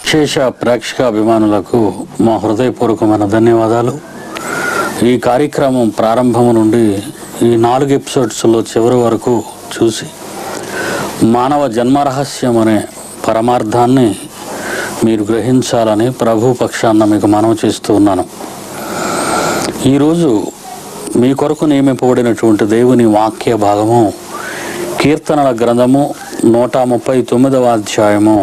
విశేష ప్రేక్షక అభిమానులకు మా హృదయపూర్వకమైన ధన్యవాదాలు ఈ కార్యక్రమం ప్రారంభం నుండి ఈ నాలుగు ఎపిసోడ్స్లో చివరి వరకు చూసి మానవ జన్మరహస్యం అనే పరమార్థాన్ని మీరు గ్రహించాలని ప్రభు పక్షాన మీకు మనవి చేస్తూ ఉన్నాను ఈరోజు మీ కొరకు నియమింపబడినటువంటి దేవుని వాక్య భాగము కీర్తనల గ్రంథము నూట ముప్పై తొమ్మిదవ అధ్యాయము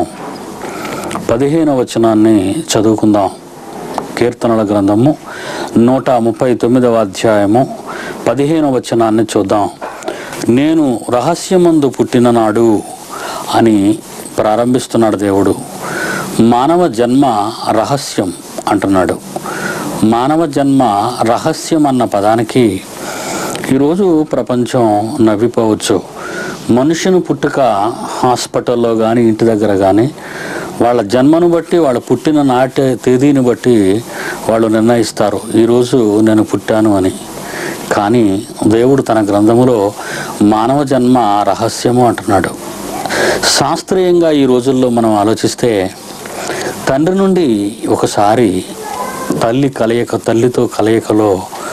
పదిహేనవ వచనాన్ని చదువుకుందాం కీర్తనల గ్రంథము నూట ముప్పై తొమ్మిదవ అధ్యాయము పదిహేనవ వచనాన్ని చూద్దాం నేను రహస్యమందు పుట్టిన నాడు అని ప్రారంభిస్తున్నాడు దేవుడు మానవ జన్మ రహస్యం అంటున్నాడు మానవ జన్మ రహస్యం అన్న పదానికి ఈరోజు ప్రపంచం నవ్విపోవచ్చు మనుషుని పుట్టుక హాస్పిటల్లో కానీ ఇంటి దగ్గర కానీ వాళ్ళ జన్మను బట్టి వాళ్ళ పుట్టిన నాటి తేదీని బట్టి వాళ్ళు నిర్ణయిస్తారు ఈరోజు నేను పుట్టాను అని కానీ దేవుడు తన గ్రంథములో మానవ జన్మ రహస్యము అంటున్నాడు శాస్త్రీయంగా ఈ రోజుల్లో మనం ఆలోచిస్తే తండ్రి నుండి ఒకసారి తల్లి కలయిక తల్లితో కలయికలో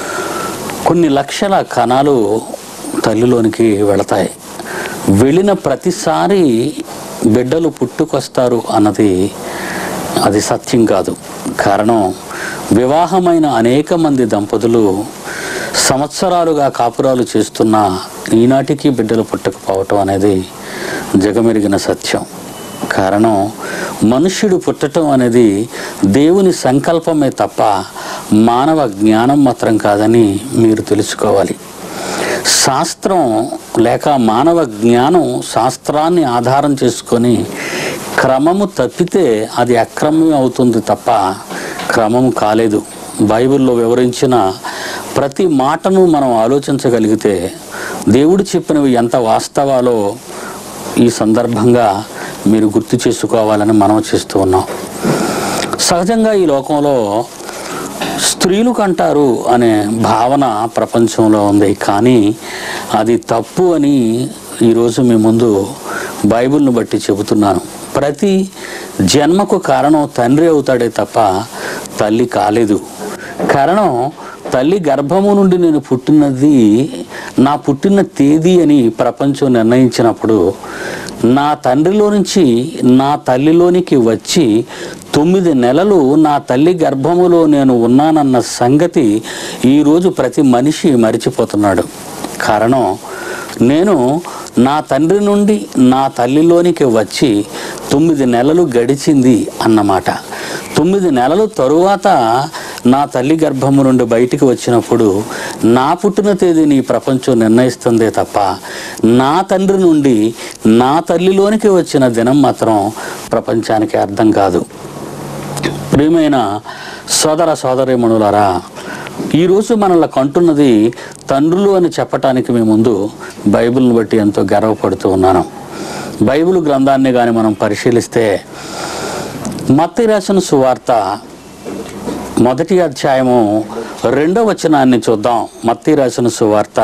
కొన్ని లక్షల కణాలు తల్లిలోనికి వెళతాయి వెళ్ళిన ప్రతిసారి బిడ్డలు పుట్టుకొస్తారు అన్నది అది సత్యం కాదు కారణం వివాహమైన అనేక మంది దంపతులు సంవత్సరాలుగా కాపురాలు చేస్తున్న ఈనాటికి బిడ్డలు పుట్టకపోవటం అనేది జగమెరిగిన సత్యం కారణం మనుష్యుడు పుట్టటం అనేది దేవుని సంకల్పమే తప్ప మానవ జ్ఞానం మాత్రం కాదని మీరు తెలుసుకోవాలి శాస్త్రం లేక మానవ జ్ఞానం శాస్త్రాన్ని ఆధారం చేసుకొని క్రమము తప్పితే అది అక్రమం అవుతుంది తప్ప క్రమము కాలేదు బైబిల్లో వివరించిన ప్రతి మాటను మనం ఆలోచించగలిగితే దేవుడు చెప్పినవి ఎంత వాస్తవాలో ఈ సందర్భంగా మీరు గుర్తు చేసుకోవాలని మనం చేస్తూ ఉన్నాం సహజంగా ఈ లోకంలో స్త్రీలు కంటారు అనే భావన ప్రపంచంలో ఉంది కానీ అది తప్పు అని ఈరోజు మీ ముందు బైబిల్ను బట్టి చెబుతున్నాను ప్రతి జన్మకు కారణం తండ్రి అవుతాడే తప్ప తల్లి కాలేదు కారణం తల్లి గర్భము నుండి నేను పుట్టినది నా పుట్టిన తేదీ అని ప్రపంచం నిర్ణయించినప్పుడు నా తండ్రిలో నుంచి నా తల్లిలోనికి వచ్చి తొమ్మిది నెలలు నా తల్లి గర్భములో నేను ఉన్నానన్న సంగతి ఈరోజు ప్రతి మనిషి మరిచిపోతున్నాడు కారణం నేను నా తండ్రి నుండి నా తల్లిలోనికి వచ్చి తొమ్మిది నెలలు గడిచింది అన్నమాట తొమ్మిది నెలలు తరువాత నా తల్లి గర్భము నుండి బయటికి వచ్చినప్పుడు నా పుట్టిన తేదీని ఈ ప్రపంచం నిర్ణయిస్తుందే తప్ప నా తండ్రి నుండి నా తల్లిలోనికి వచ్చిన దినం మాత్రం ప్రపంచానికి అర్థం కాదు ప్రియమైన సోదర సోదరీమణులారా ఈరోజు మనల్ని కంటున్నది తండ్రులు అని చెప్పటానికి మీ ముందు బైబిల్ని బట్టి ఎంతో గర్వపడుతూ ఉన్నాను బైబిల్ గ్రంథాన్ని కానీ మనం పరిశీలిస్తే మత్తి రాసిన సువార్త మొదటి అధ్యాయము రెండవ వచనాన్ని చూద్దాం మత్తి రాసిన సువార్త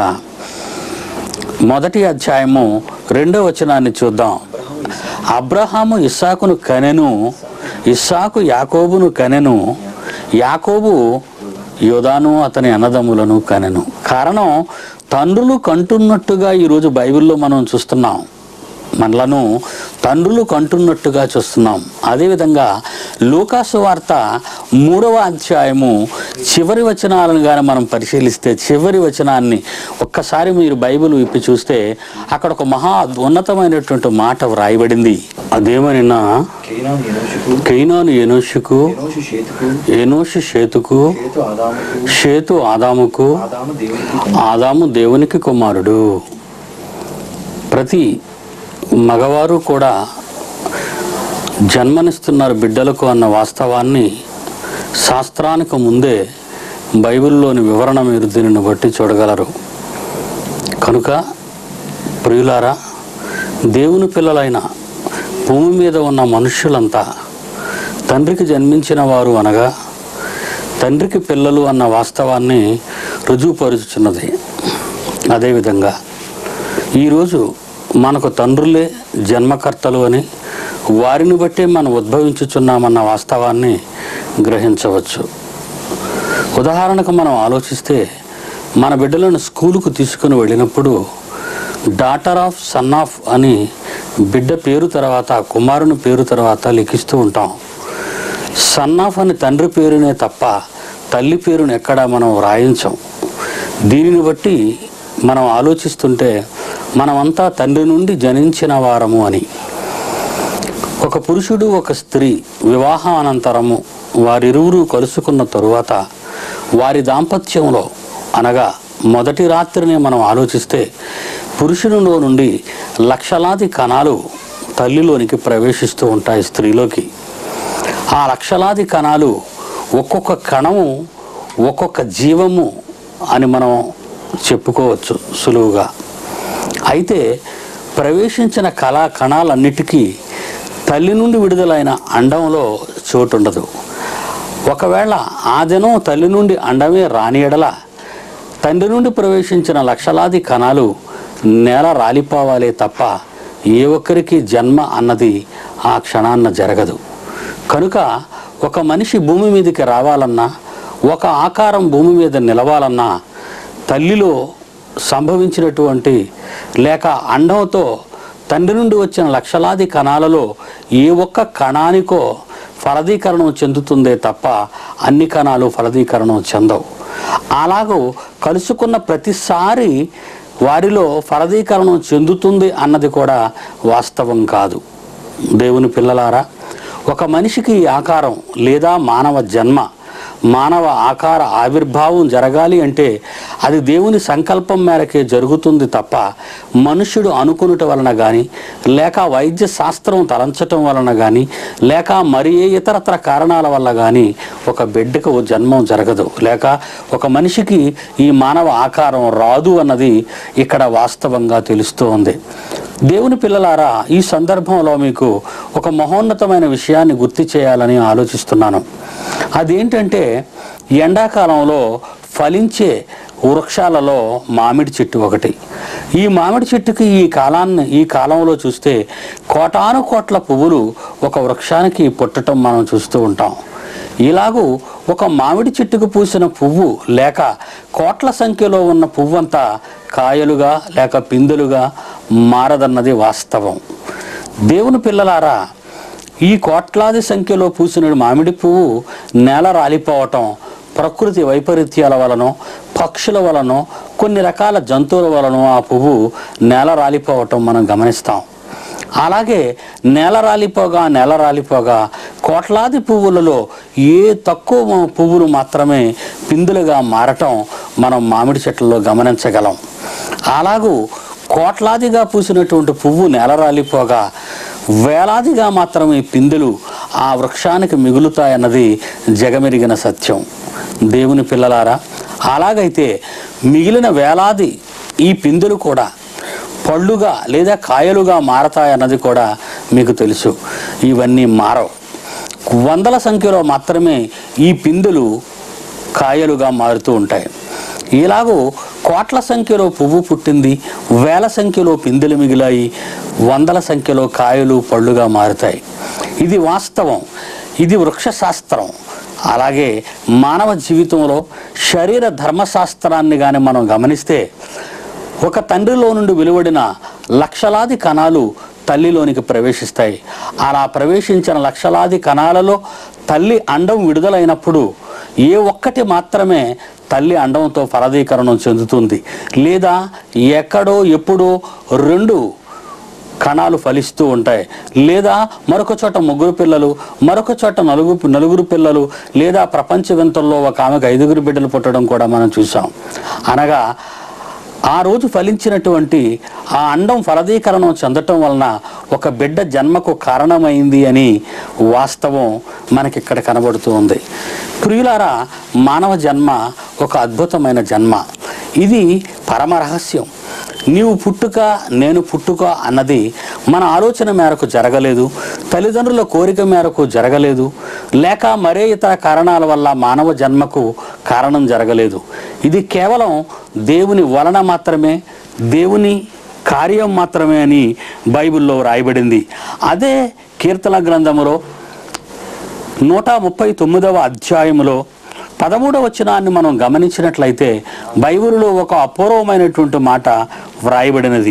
మొదటి అధ్యాయము రెండవ వచనాన్ని చూద్దాం అబ్రహాము ఇస్సాకును కనెను ఇస్సాకు యాకోబును కనెను యాకోబు యోధాను అతని అన్నదమ్ములను కనెను కారణం తండ్రులు కంటున్నట్టుగా ఈరోజు బైబిల్లో మనం చూస్తున్నాం మనలను తండ్రులు కంటున్నట్టుగా చూస్తున్నాం అదేవిధంగా లూకాసు వార్త మూడవ అధ్యాయము చివరి వచనాలను కానీ మనం పరిశీలిస్తే చివరి వచనాన్ని ఒక్కసారి మీరు బైబిల్ విప్పి చూస్తే అక్కడ ఒక మహా ఉన్నతమైనటువంటి మాట వ్రాయబడింది అదేమనినా కేనాను ఎనోషుకు కైనాను ఎనోషుకు ఎనోషు షేతుకు ఎనోషు షేతుకు షేతు ఆదాముకు షేతు ఆదాముకు ఆదాము దేవునికి ఆదాము దేవునికి కుమారుడు ప్రతి మగవారు కూడా జన్మనిస్తున్నారు బిడ్డలకు అన్న వాస్తవాన్ని శాస్త్రానికి ముందే బైబిల్లోని వివరణ మీరు దీనిని బట్టి చూడగలరు కనుక ప్రియులారా దేవుని పిల్లలైన భూమి మీద ఉన్న మనుష్యులంతా తండ్రికి జన్మించిన వారు అనగా తండ్రికి పిల్లలు అన్న వాస్తవాన్ని రుజువుపరుచుచున్నది అదేవిధంగా ఈరోజు మనకు తండ్రులే జన్మకర్తలు అని వారిని బట్టే మనం ఉద్భవించుచున్నామన్న వాస్తవాన్ని గ్రహించవచ్చు ఉదాహరణకు మనం ఆలోచిస్తే మన బిడ్డలను స్కూలుకు తీసుకుని వెళ్ళినప్పుడు డాటర్ ఆఫ్ సన్ ఆఫ్ అని బిడ్డ పేరు తర్వాత కుమారుని పేరు తర్వాత లిఖిస్తూ ఉంటాం సన్ ఆఫ్ అని తండ్రి పేరునే తప్ప తల్లి పేరును ఎక్కడా మనం వ్రాయించం దీనిని బట్టి మనం ఆలోచిస్తుంటే మనమంతా తండ్రి నుండి జనించిన వారము అని ఒక పురుషుడు ఒక స్త్రీ వివాహం అనంతరము వారిరువురు కలుసుకున్న తరువాత వారి దాంపత్యంలో అనగా మొదటి రాత్రిని మనం ఆలోచిస్తే పురుషునిలో నుండి లక్షలాది కణాలు తల్లిలోనికి ప్రవేశిస్తూ ఉంటాయి స్త్రీలోకి ఆ లక్షలాది కణాలు ఒక్కొక్క కణము ఒక్కొక్క జీవము అని మనం చెప్పుకోవచ్చు సులువుగా అయితే ప్రవేశించిన కళా కణాలన్నిటికీ తల్లి నుండి విడుదలైన అండంలో చోటుండదు ఒకవేళ ఆ దినం తల్లి నుండి అండమే రాని ఎడల తండ్రి నుండి ప్రవేశించిన లక్షలాది కణాలు నేల రాలిపోవాలే తప్ప ఏ ఒక్కరికి జన్మ అన్నది ఆ క్షణాన్న జరగదు కనుక ఒక మనిషి భూమి మీదకి రావాలన్నా ఒక ఆకారం భూమి మీద నిలవాలన్నా తల్లిలో సంభవించినటువంటి లేక అండంతో తండ్రి నుండి వచ్చిన లక్షలాది కణాలలో ఏ ఒక్క కణానికో ఫలదీకరణం చెందుతుందే తప్ప అన్ని కణాలు ఫలదీకరణం చెందవు అలాగూ కలుసుకున్న ప్రతిసారి వారిలో ఫలదీకరణం చెందుతుంది అన్నది కూడా వాస్తవం కాదు దేవుని పిల్లలారా ఒక మనిషికి ఈ ఆకారం లేదా మానవ జన్మ మానవ ఆకార ఆవిర్భావం జరగాలి అంటే అది దేవుని సంకల్పం మేరకే జరుగుతుంది తప్ప మనుష్యుడు అనుకునుట వలన కానీ లేక వైద్య శాస్త్రం తలంచటం వలన కానీ లేక మరి ఏ ఇతరత్ర కారణాల వల్ల కానీ ఒక బిడ్డకు జన్మం జరగదు లేక ఒక మనిషికి ఈ మానవ ఆకారం రాదు అన్నది ఇక్కడ వాస్తవంగా తెలుస్తూ ఉంది దేవుని పిల్లలారా ఈ సందర్భంలో మీకు ఒక మహోన్నతమైన విషయాన్ని గుర్తు చేయాలని ఆలోచిస్తున్నాను అదేంటంటే ఎండాకాలంలో ఫలించే వృక్షాలలో మామిడి చెట్టు ఒకటి ఈ మామిడి చెట్టుకి ఈ కాలాన్ని ఈ కాలంలో చూస్తే కోటాను కోట్ల పువ్వులు ఒక వృక్షానికి పుట్టటం మనం చూస్తూ ఉంటాం ఇలాగూ ఒక మామిడి చెట్టుకు పూసిన పువ్వు లేక కోట్ల సంఖ్యలో ఉన్న పువ్వంతా కాయలుగా లేక పిందులుగా మారదన్నది వాస్తవం దేవుని పిల్లలారా ఈ కోట్లాది సంఖ్యలో పూసిన మామిడి పువ్వు నేల రాలిపోవటం ప్రకృతి వైపరీత్యాల వలనో పక్షుల వలనో కొన్ని రకాల జంతువుల వలనో ఆ పువ్వు నేల రాలిపోవటం మనం గమనిస్తాం అలాగే నేల రాలిపోగా నేల రాలిపోగా కోట్లాది పువ్వులలో ఏ తక్కువ పువ్వులు మాత్రమే పిందులుగా మారటం మనం మామిడి చెట్లలో గమనించగలం అలాగూ కోట్లాదిగా పూసినటువంటి పువ్వు నేల రాలిపోగా వేలాదిగా మాత్రమే పిందులు ఆ వృక్షానికి మిగులుతాయన్నది జగమెరిగిన సత్యం దేవుని పిల్లలారా అలాగైతే మిగిలిన వేలాది ఈ పిందులు కూడా పళ్ళుగా లేదా కాయలుగా మారతాయన్నది కూడా మీకు తెలుసు ఇవన్నీ మారవు వందల సంఖ్యలో మాత్రమే ఈ పిందులు కాయలుగా మారుతూ ఉంటాయి ఇలాగూ కోట్ల సంఖ్యలో పువ్వు పుట్టింది వేల సంఖ్యలో పిందెలు మిగిలాయి వందల సంఖ్యలో కాయలు పళ్ళుగా మారుతాయి ఇది వాస్తవం ఇది వృక్షశాస్త్రం అలాగే మానవ జీవితంలో శరీర ధర్మశాస్త్రాన్ని కానీ మనం గమనిస్తే ఒక తండ్రిలో నుండి వెలువడిన లక్షలాది కణాలు తల్లిలోనికి ప్రవేశిస్తాయి అలా ప్రవేశించిన లక్షలాది కణాలలో తల్లి అండం విడుదలైనప్పుడు ఏ ఒక్కటి మాత్రమే తల్లి అండంతో ఫలదీకరణం చెందుతుంది లేదా ఎక్కడో ఎప్పుడో రెండు కణాలు ఫలిస్తూ ఉంటాయి లేదా మరొక చోట ముగ్గురు పిల్లలు మరొక చోట నలుగురు నలుగురు పిల్లలు లేదా ప్రపంచ వింతల్లో ఒక ఆమెకు ఐదుగురు బిడ్డలు పుట్టడం కూడా మనం చూసాం అనగా ఆ రోజు ఫలించినటువంటి ఆ అండం ఫలదీకరణం చెందటం వలన ఒక బిడ్డ జన్మకు కారణమైంది అని వాస్తవం మనకి ఇక్కడ కనబడుతూ ఉంది ప్రియులారా మానవ జన్మ ఒక అద్భుతమైన జన్మ ఇది పరమ రహస్యం నీవు పుట్టుక నేను పుట్టుక అన్నది మన ఆలోచన మేరకు జరగలేదు తల్లిదండ్రుల కోరిక మేరకు జరగలేదు లేక మరే ఇతర కారణాల వల్ల మానవ జన్మకు కారణం జరగలేదు ఇది కేవలం దేవుని వలన మాత్రమే దేవుని కార్యం మాత్రమే అని బైబిల్లో రాయబడింది అదే కీర్తన గ్రంథములో నూట ముప్పై తొమ్మిదవ అధ్యాయములో పదమూడవ వచనాన్ని మనం గమనించినట్లయితే బైబిల్లో ఒక అపూర్వమైనటువంటి మాట వ్రాయబడినది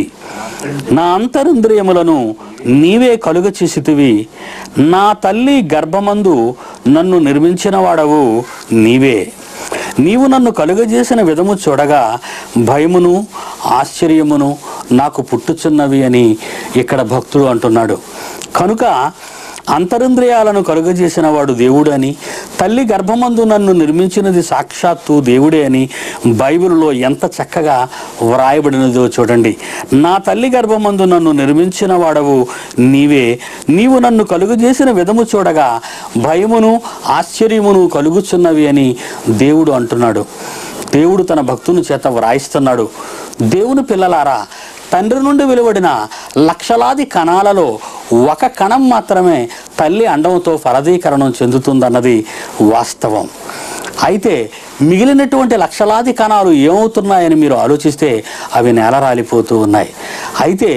నా అంతరింద్రియములను నీవే కలుగ చేసితివి నా తల్లి గర్భమందు నన్ను నిర్మించిన వాడవు నీవే నీవు నన్ను కలుగజేసిన విధము చూడగా భయమును ఆశ్చర్యమును నాకు పుట్టుచున్నవి అని ఇక్కడ భక్తుడు అంటున్నాడు కనుక అంతరింద్రియాలను కలుగజేసిన వాడు దేవుడని తల్లి గర్భమందు నన్ను నిర్మించినది సాక్షాత్తు దేవుడే అని బైబిల్లో ఎంత చక్కగా వ్రాయబడినదో చూడండి నా తల్లి గర్భమందు నన్ను నిర్మించిన వాడవు నీవే నీవు నన్ను కలుగజేసిన విధము చూడగా భయమును ఆశ్చర్యమును కలుగుచున్నవి అని దేవుడు అంటున్నాడు దేవుడు తన భక్తుని చేత వ్రాయిస్తున్నాడు దేవుని పిల్లలారా తండ్రి నుండి వెలువడిన లక్షలాది కణాలలో ఒక కణం మాత్రమే తల్లి అండంతో ఫలదీకరణం చెందుతుందన్నది వాస్తవం అయితే మిగిలినటువంటి లక్షలాది కణాలు ఏమవుతున్నాయని మీరు ఆలోచిస్తే అవి నేల రాలిపోతూ ఉన్నాయి అయితే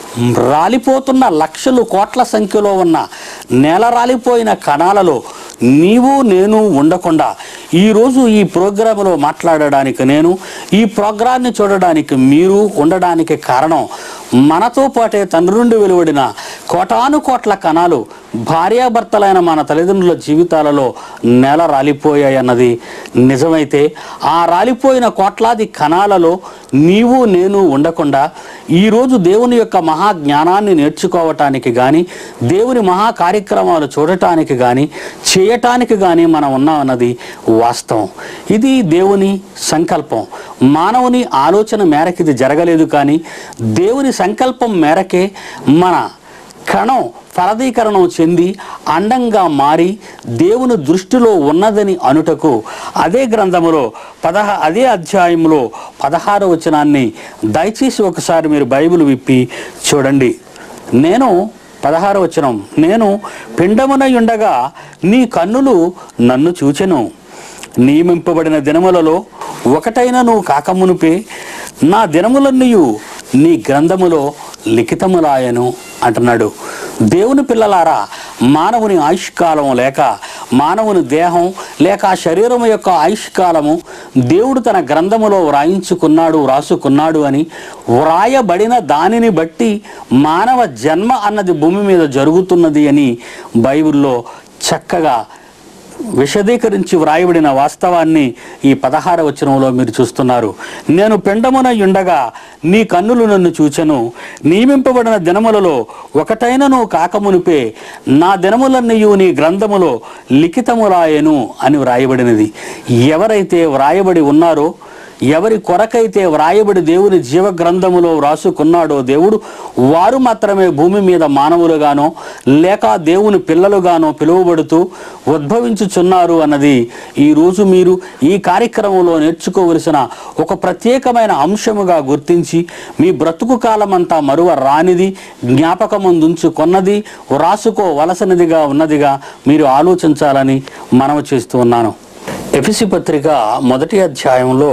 రాలిపోతున్న లక్షలు కోట్ల సంఖ్యలో ఉన్న నేల రాలిపోయిన కణాలలో నీవు నేను ఉండకుండా ఈరోజు ఈ ప్రోగ్రాంలో మాట్లాడడానికి నేను ఈ ప్రోగ్రాన్ని చూడడానికి మీరు ఉండడానికి కారణం మనతో పాటే తండ్రి నుండి వెలువడిన కోటాను కోట్ల కణాలు భార్యాభర్తలైన మన తల్లిదండ్రుల జీవితాలలో నేల రాలిపోయాయి అన్నది నిజమైతే ఆ రాలిపోయిన కోట్లాది కణాలలో నీవు నేను ఉండకుండా ఈరోజు దేవుని యొక్క మహా జ్ఞానాన్ని నేర్చుకోవటానికి కానీ దేవుని మహా కార్యక్రమాలు చూడటానికి కానీ చేయటానికి కానీ మనం ఉన్నామన్నది వాస్తవం ఇది దేవుని సంకల్పం మానవుని ఆలోచన మేరకు ఇది జరగలేదు కానీ దేవుని సంకల్పం మేరకే మన కణం ఫలదీకరణం చెంది అండంగా మారి దేవుని దృష్టిలో ఉన్నదని అనుటకు అదే గ్రంథములో పదహ అదే అధ్యాయంలో పదహార వచనాన్ని దయచేసి ఒకసారి మీరు బైబిల్ విప్పి చూడండి నేను పదహార వచనం నేను పిండమునై ఉండగా నీ కన్నులు నన్ను చూచెను నియమింపబడిన దినములలో ఒకటైన నువ్వు కాకమునుపే నా దినములన్నీయు నీ గ్రంథములో లిఖితములాయను అంటున్నాడు దేవుని పిల్లలారా మానవుని ఆయుష్కాలం లేక మానవుని దేహం లేక ఆ శరీరం యొక్క ఆయుష్కాలము దేవుడు తన గ్రంథములో వ్రాయించుకున్నాడు వ్రాసుకున్నాడు అని వ్రాయబడిన దానిని బట్టి మానవ జన్మ అన్నది భూమి మీద జరుగుతున్నది అని బైబిల్లో చక్కగా విశదీకరించి వ్రాయబడిన వాస్తవాన్ని ఈ పదహార వచనంలో మీరు చూస్తున్నారు నేను పిండమున ఉండగా నీ కన్నులు నన్ను చూచెను నియమింపబడిన దినములలో ఒకటైనను కాకమునిపే నా దినములన్నయు నీ గ్రంథములో లిఖితమురాయను అని వ్రాయబడినది ఎవరైతే వ్రాయబడి ఉన్నారో ఎవరి కొరకైతే వ్రాయబడి దేవుని జీవ గ్రంథములో వ్రాసుకున్నాడో దేవుడు వారు మాత్రమే భూమి మీద మానవులుగానో లేక దేవుని పిల్లలుగానో పిలువబడుతూ ఉద్భవించుచున్నారు అన్నది ఈరోజు మీరు ఈ కార్యక్రమంలో నేర్చుకోవలసిన ఒక ప్రత్యేకమైన అంశముగా గుర్తించి మీ బ్రతుకు కాలమంతా మరువ రానిది జ్ఞాపకమందుంచుకొన్నది వ్రాసుకోవలసినదిగా ఉన్నదిగా మీరు ఆలోచించాలని మనవి చేస్తూ ఉన్నాను ఎఫిసి పత్రిక మొదటి అధ్యాయంలో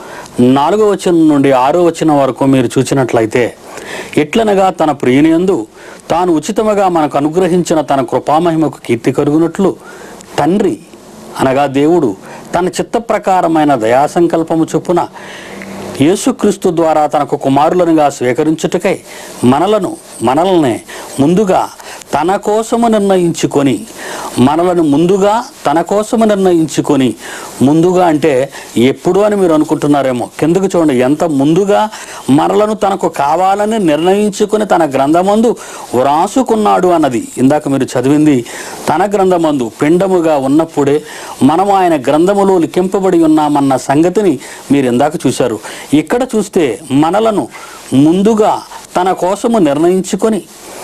నాలుగో వచనం నుండి ఆరో వచనం వరకు మీరు చూసినట్లయితే ఎట్లనగా తన ప్రియునియందు తాను ఉచితముగా మనకు అనుగ్రహించిన తన కృపామహిమకు కీర్తి కలుగునట్లు తండ్రి అనగా దేవుడు తన చిత్త ప్రకారమైన దయాసంకల్పము చొప్పున యేసుక్రీస్తు ద్వారా తనకు కుమారులనుగా స్వీకరించుటకై మనలను మనల్నే ముందుగా తన కోసము నిర్ణయించుకొని మనలను ముందుగా తన కోసము నిర్ణయించుకొని ముందుగా అంటే ఎప్పుడు అని మీరు అనుకుంటున్నారేమో కిందకు చూడండి ఎంత ముందుగా మనలను తనకు కావాలని నిర్ణయించుకొని తన గ్రంథమందు వ్రాసుకున్నాడు అన్నది ఇందాక మీరు చదివింది తన గ్రంథమందు పిండముగా ఉన్నప్పుడే మనం ఆయన గ్రంథములో లిఖింపబడి ఉన్నామన్న సంగతిని మీరు ఇందాక చూశారు ఇక్కడ చూస్తే మనలను ముందుగా తన కోసము నిర్ణయించుకొని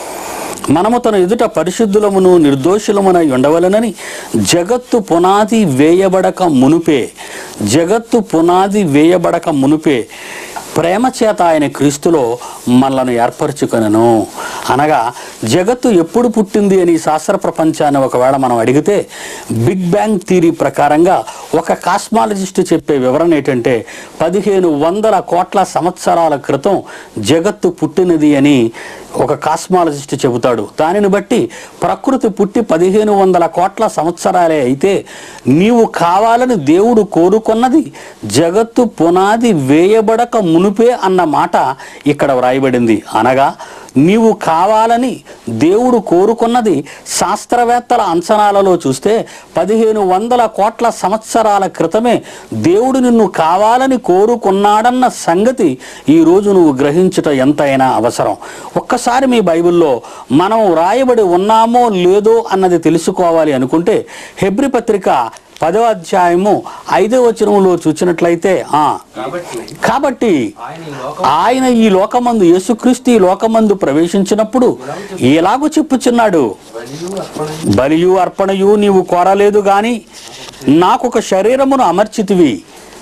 మనము తన ఎదుట పరిశుద్ధులమును నిర్దోషులమునై ఉండవలనని జగత్తు పునాది వేయబడక మునుపే జగత్తు పునాది వేయబడక మునుపే ప్రేమ చేత ఆయన క్రీస్తులో మనలను ఏర్పరచుకొనను అనగా జగత్తు ఎప్పుడు పుట్టింది అని శాస్త్ర ప్రపంచాన్ని ఒకవేళ మనం అడిగితే బిగ్ బ్యాంగ్ థీరీ ప్రకారంగా ఒక కాస్మాలజిస్ట్ చెప్పే వివరణ ఏంటంటే పదిహేను వందల కోట్ల సంవత్సరాల క్రితం జగత్తు పుట్టినది అని ఒక కాస్మాలజిస్ట్ చెబుతాడు దానిని బట్టి ప్రకృతి పుట్టి పదిహేను వందల కోట్ల సంవత్సరాలే అయితే నీవు కావాలని దేవుడు కోరుకున్నది జగత్తు పునాది వేయబడక మునుపే అన్న మాట ఇక్కడ వ్రాయబడింది అనగా నీవు కావాలని దేవుడు కోరుకున్నది శాస్త్రవేత్తల అంచనాలలో చూస్తే పదిహేను వందల కోట్ల సంవత్సరాల క్రితమే దేవుడు నిన్ను కావాలని కోరుకున్నాడన్న సంగతి ఈరోజు నువ్వు గ్రహించుట ఎంతైనా అవసరం ఒక్కసారి మీ బైబిల్లో మనం రాయబడి ఉన్నామో లేదో అన్నది తెలుసుకోవాలి అనుకుంటే హెబ్రి పత్రిక పదవ అధ్యాయము ఐదవ వచనంలో చూసినట్లయితే ఆ కాబట్టి కాబట్టి ఆయన ఈ లోకం ఆయన ఈ లోకమందు యేసుక్రీస్తు ఈ లోకమందు ప్రవేశించినప్పుడు ఎలాగో చెప్పుచున్నాడు బలియు అర్పణ బలియు అర్పణయు నీవు కోరలేదు గాని నాకొక శరీరమును అమర్చితివి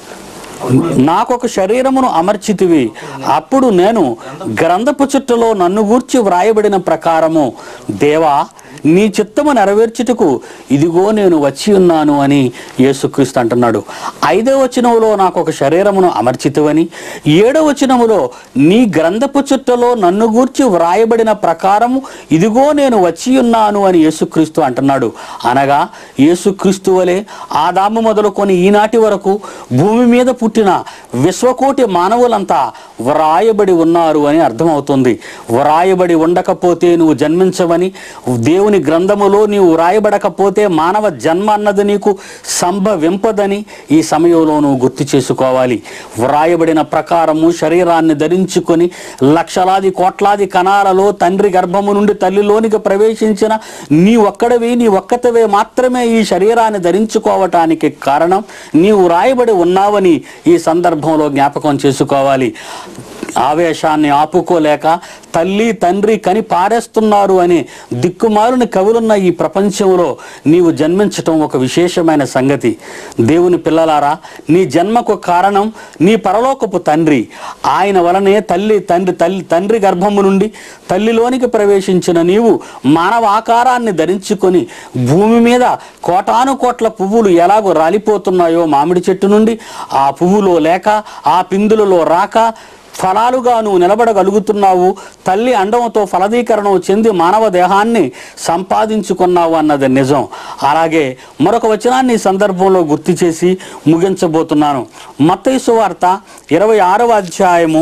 నాకొక శరీరమును అమర్చితివి అప్పుడు నేను గ్రంథపు చుట్టలో నన్ను గూర్చి వ్రాయబడిన ప్రకారము దేవా నీ చిత్తము నెరవేర్చుటకు ఇదిగో నేను వచ్చి ఉన్నాను అని యేసుక్రీస్తు అంటున్నాడు ఐదవ వచనములో నాకు ఒక శరీరమును అమర్చితివని ఏడవ వచనములో నీ గ్రంథపు చుట్టలో నన్ను గూర్చి వ్రాయబడిన ప్రకారము ఇదిగో నేను వచ్చి ఉన్నాను అని యేసుక్రీస్తు అంటున్నాడు అనగా యేసుక్రీస్తు వలె ఆదాము మొదలుకొని ఈనాటి వరకు భూమి మీద పుట్టిన విశ్వకోటి మానవులంతా వ్రాయబడి ఉన్నారు అని అర్థమవుతుంది వ్రాయబడి ఉండకపోతే నువ్వు జన్మించవని దేవుని గ్రంథములో నీవు వ్రాయబడకపోతే మానవ జన్మ అన్నది నీకు సంభవింపదని ఈ సమయంలో నువ్వు గుర్తు చేసుకోవాలి వ్రాయబడిన ప్రకారము శరీరాన్ని ధరించుకొని లక్షలాది కోట్లాది కణాలలో తండ్రి గర్భము నుండి తల్లిలోనికి ప్రవేశించిన నీ ఒక్కడవి నీ ఒక్కతవే మాత్రమే ఈ శరీరాన్ని ధరించుకోవటానికి కారణం నీవు రాయబడి ఉన్నావని ఈ సందర్భంలో జ్ఞాపకం చేసుకోవాలి ఆవేశాన్ని ఆపుకోలేక తల్లి తండ్రి కని పారేస్తున్నారు అని దిక్కుమారుని కవులున్న ఈ ప్రపంచంలో నీవు జన్మించటం ఒక విశేషమైన సంగతి దేవుని పిల్లలారా నీ జన్మకు కారణం నీ పరలోకపు తండ్రి ఆయన వలనే తల్లి తండ్రి తల్లి తండ్రి గర్భము నుండి తల్లిలోనికి ప్రవేశించిన నీవు మానవ ఆకారాన్ని ధరించుకొని భూమి మీద కోటాను కోట్ల పువ్వులు ఎలాగో రాలిపోతున్నాయో మామిడి చెట్టు నుండి ఆ పువ్వులో లేక ఆ పిందులలో రాక ఫలాలుగా నువ్వు నిలబడగలుగుతున్నావు తల్లి అండంతో ఫలదీకరణం చెంది మానవ దేహాన్ని సంపాదించుకున్నావు అన్నది నిజం అలాగే మరొక వచనాన్ని ఈ సందర్భంలో గుర్తు చేసి ముగించబోతున్నాను మత్తయి వార్త ఇరవై ఆరవ అధ్యాయము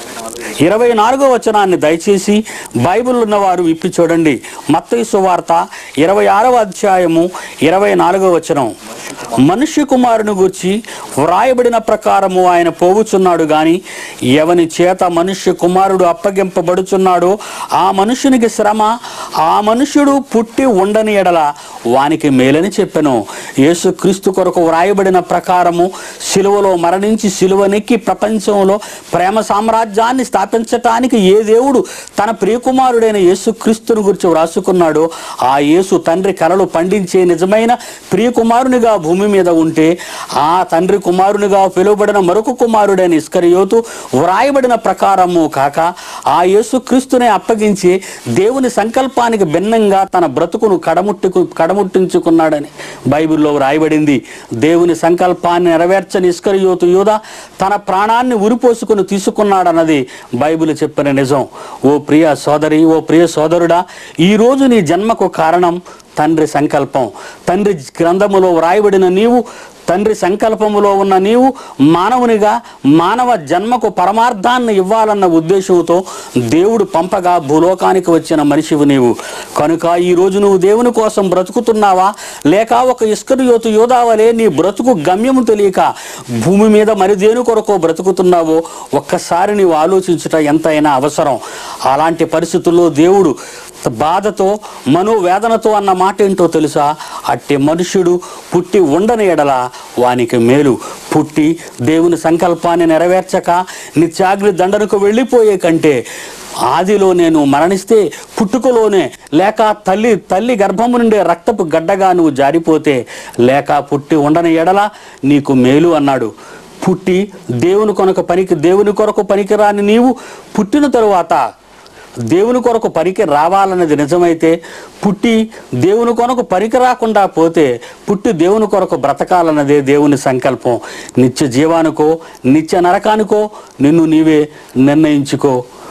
ఇరవై నాలుగో వచనాన్ని దయచేసి బైబిల్ ఉన్నవారు విప్పి చూడండి మత్తయి సువార్త ఇరవై ఆరవ అధ్యాయము ఇరవై నాలుగో వచనం మనుష్య కుమారుని గూర్చి వ్రాయబడిన ప్రకారము ఆయన పోవుచున్నాడు గాని ఎవని చేత మనుష్య కుమారుడు అప్పగింపబడుచున్నాడో ఆ మనుషునికి శ్రమ ఆ మనుష్యుడు పుట్టి ఉండని ఎడల వానికి మేలని చెప్పెను యేసుక్రీస్తు కొరకు వ్రాయబడిన ప్రకారము సిలువలో మరణించి సిలువనెక్కి ప్రపంచంలో ప్రేమ సామ్రాజ్యాన్ని స్థాపించటానికి ఏ దేవుడు తన ప్రియకుమారుడైన యేసుక్రీస్తుని గురించి వ్రాసుకున్నాడో ఆ యేసు తండ్రి కలలు పండించే నిజమైన ప్రియకుమారునిగా భూమి మీద ఉంటే ఆ తండ్రి కుమారునిగా పిలువబడిన మరొక కుమారుడైన ఇస్కరియోతు వ్రాయబడిన ప్రకారము కాక ఆ యేసుక్రీస్తునే అప్పగించి దేవుని సంకల్పానికి భిన్నంగా తన బ్రతుకును కడముట్టుకు కడముట్టించుకున్నాడని బైబిల్లో వ్రాయబడింది దేవుని సంకల్పాన్ని నెరవేర్చని ఇస్కరియోతు యూద తన ప్రాణాన్ని ఉరిపోసుకుని తీసుకున్నాడన్నది బైబిల్ చెప్పిన నిజం ఓ ప్రియ సోదరి ఓ ప్రియ సోదరుడా ఈరోజు నీ జన్మకు కారణం తండ్రి సంకల్పం తండ్రి గ్రంథములో వ్రాయబడిన నీవు తండ్రి సంకల్పములో ఉన్న నీవు మానవునిగా మానవ జన్మకు పరమార్థాన్ని ఇవ్వాలన్న ఉద్దేశంతో దేవుడు పంపగా భూలోకానికి వచ్చిన మనిషివు నీవు కనుక ఈ రోజు నువ్వు దేవుని కోసం బ్రతుకుతున్నావా లేక ఒక ఇస్కరియోతు యోధావలే నీ బ్రతుకు గమ్యము తెలియక భూమి మీద మరి దేని కొరకో బ్రతుకుతున్నావో ఒక్కసారి నీవు ఆలోచించుట ఎంతైనా అవసరం అలాంటి పరిస్థితుల్లో దేవుడు బాధతో మనోవేదనతో అన్న మాట ఏంటో తెలుసా అట్టి మనుష్యుడు పుట్టి ఉండని ఎడల వానికి మేలు పుట్టి దేవుని సంకల్పాన్ని నెరవేర్చక నిత్యాగ్ని దండనకు వెళ్ళిపోయే కంటే ఆదిలో నేను మరణిస్తే పుట్టుకలోనే లేక తల్లి తల్లి గర్భము నుండే రక్తపు గడ్డగా నువ్వు జారిపోతే లేక పుట్టి ఉండని ఎడల నీకు మేలు అన్నాడు పుట్టి దేవుని కొనక పనికి దేవుని కొరకు పనికిరాని నీవు పుట్టిన తరువాత దేవుని కొరకు పనికి రావాలన్నది నిజమైతే పుట్టి దేవుని కొరకు పనికి రాకుండా పోతే పుట్టి దేవుని కొరకు బ్రతకాలన్నదే దేవుని సంకల్పం నిత్య జీవానికో నిత్య నరకానికో నిన్ను నీవే నిర్ణయించుకో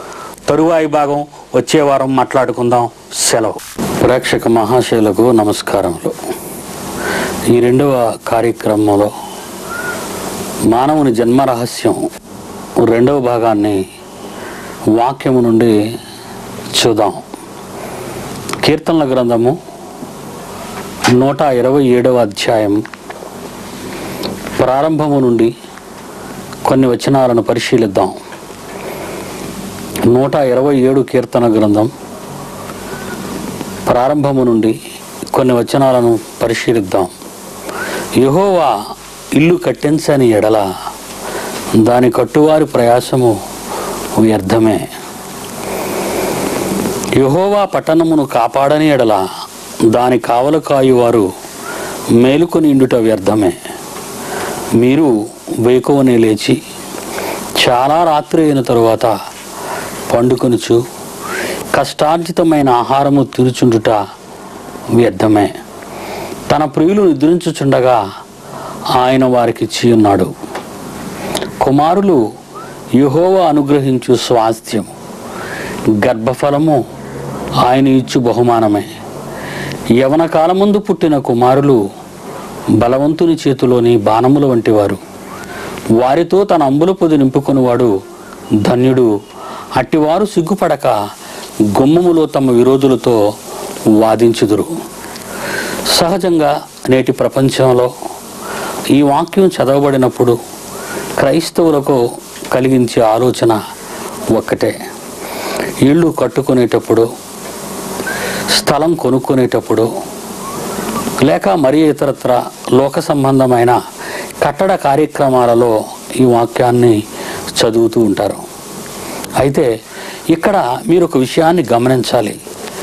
తరువాయి భాగం వచ్చే వారం మాట్లాడుకుందాం సెలవు ప్రేక్షక మహాశయులకు నమస్కారములు ఈ రెండవ కార్యక్రమంలో మానవుని జన్మ రహస్యం రెండవ భాగాన్ని వాక్యము నుండి చూద్దాం కీర్తనల గ్రంథము నూట ఇరవై ఏడవ అధ్యాయం ప్రారంభము నుండి కొన్ని వచనాలను పరిశీలిద్దాం నూట ఇరవై ఏడు కీర్తన గ్రంథం ప్రారంభము నుండి కొన్ని వచనాలను పరిశీలిద్దాం యెహోవా ఇల్లు కట్టించని ఎడల దాని కట్టువారి ప్రయాసము వ్యర్థమే యెహోవా పట్టణమును కాపాడని ఎడల దాని కావలు కాయువారు మేలుకొని ఇండుట వ్యర్థమే మీరు వేకువనే లేచి చాలా రాత్రి అయిన తరువాత పండుకొనుచు కష్టార్జితమైన ఆహారము తిరుచుండుట వ్యర్థమే తన ప్రియులు నిద్రించుచుండగా ఆయన వారికి ఇచ్చి ఉన్నాడు కుమారులు యెహోవా అనుగ్రహించు స్వాస్థ్యము గర్భఫలము ఆయన ఇచ్చు బహుమానమే యవన కాలముందు పుట్టిన కుమారులు బలవంతుని చేతిలోని బాణముల వంటివారు వారితో తన అంబుల పొది నింపుకునివాడు ధన్యుడు అట్టివారు సిగ్గుపడక గుమ్మములో తమ విరోధులతో వాదించుదురు సహజంగా నేటి ప్రపంచంలో ఈ వాక్యం చదవబడినప్పుడు క్రైస్తవులకు కలిగించే ఆలోచన ఒక్కటే ఇళ్ళు కట్టుకునేటప్పుడు స్థలం కొనుక్కునేటప్పుడు లేక మరి ఇతరత్ర లోక సంబంధమైన కట్టడ కార్యక్రమాలలో ఈ వాక్యాన్ని చదువుతూ ఉంటారు అయితే ఇక్కడ మీరు ఒక విషయాన్ని గమనించాలి